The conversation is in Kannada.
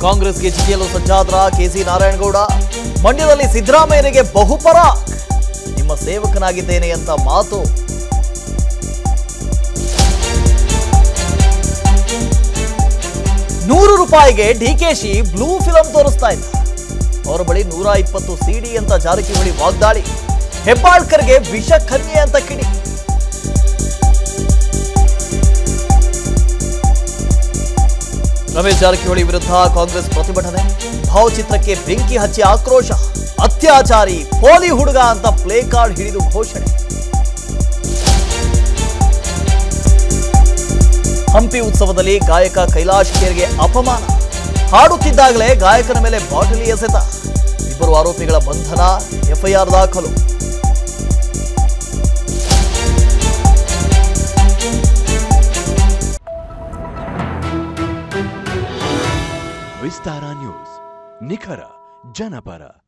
ಕಾಂಗ್ರೆಸ್ಗೆ ಜಿಗಿಯಲು ಸಜ್ಜಾದ್ರ ಕೆಸಿ ನಾರಾಯಣಗೌಡ ಮಂಡ್ಯದಲ್ಲಿ ಸಿದ್ದರಾಮಯ್ಯನಿಗೆ ಬಹುಪರ ನಿಮ್ಮ ಸೇವಕನಾಗಿದ್ದೇನೆ ಅಂತ ಮಾತು ನೂರು ರೂಪಾಯಿಗೆ ಡಿಕೆಶಿ ಬ್ಲೂ ಫಿಲಂ ತೋರಿಸ್ತಾ ಇದ್ದ ಅವರ ಬಳಿ ನೂರ ಇಪ್ಪತ್ತು ಸಿಡಿ ಅಂತ ಜಾರಕಿಹೊಳಿ ವಾಗ್ದಾಳಿ ಹೆಬ್ಬಾಳ್ಕರ್ಗೆ ವಿಷ ಕನ್ಯೆ ಅಂತ ಕಿಡಿ ರಮೇಶ್ ಜಾರಕಿಹೊಳಿ ವಿರುದ್ಧ ಕಾಂಗ್ರೆಸ್ ಪ್ರತಿಭಟನೆ ಭಾವಚಿತ್ರಕ್ಕೆ ಬೆಂಕಿ ಹಚ್ಚಿ ಆಕ್ರೋಶ ಅತ್ಯಾಚಾರಿ ಪೋಲಿ ಹುಡುಗ ಅಂತ ಪ್ಲೇ ಕಾರ್ಡ್ ಹಿಡಿದು ಘೋಷಣೆ ಹಂಪಿ ಉತ್ಸವದಲ್ಲಿ ಗಾಯಕ ಕೈಲಾಶ್ ಖೇರ್ಗೆ ಅಪಮಾನ ಹಾಡುತ್ತಿದ್ದಾಗಲೇ ಗಾಯಕನ ಮೇಲೆ ಬಾಟಲಿ ಎಸೆತ ಇಬ್ಬರು ಆರೋಪಿಗಳ ಬಂಧನ ಎಫ್ಐಆರ್ ದಾಖಲು ವಿಸ್ತಾರ ನ್ಯೂಸ್ ನಿಖರ ಜನಪರ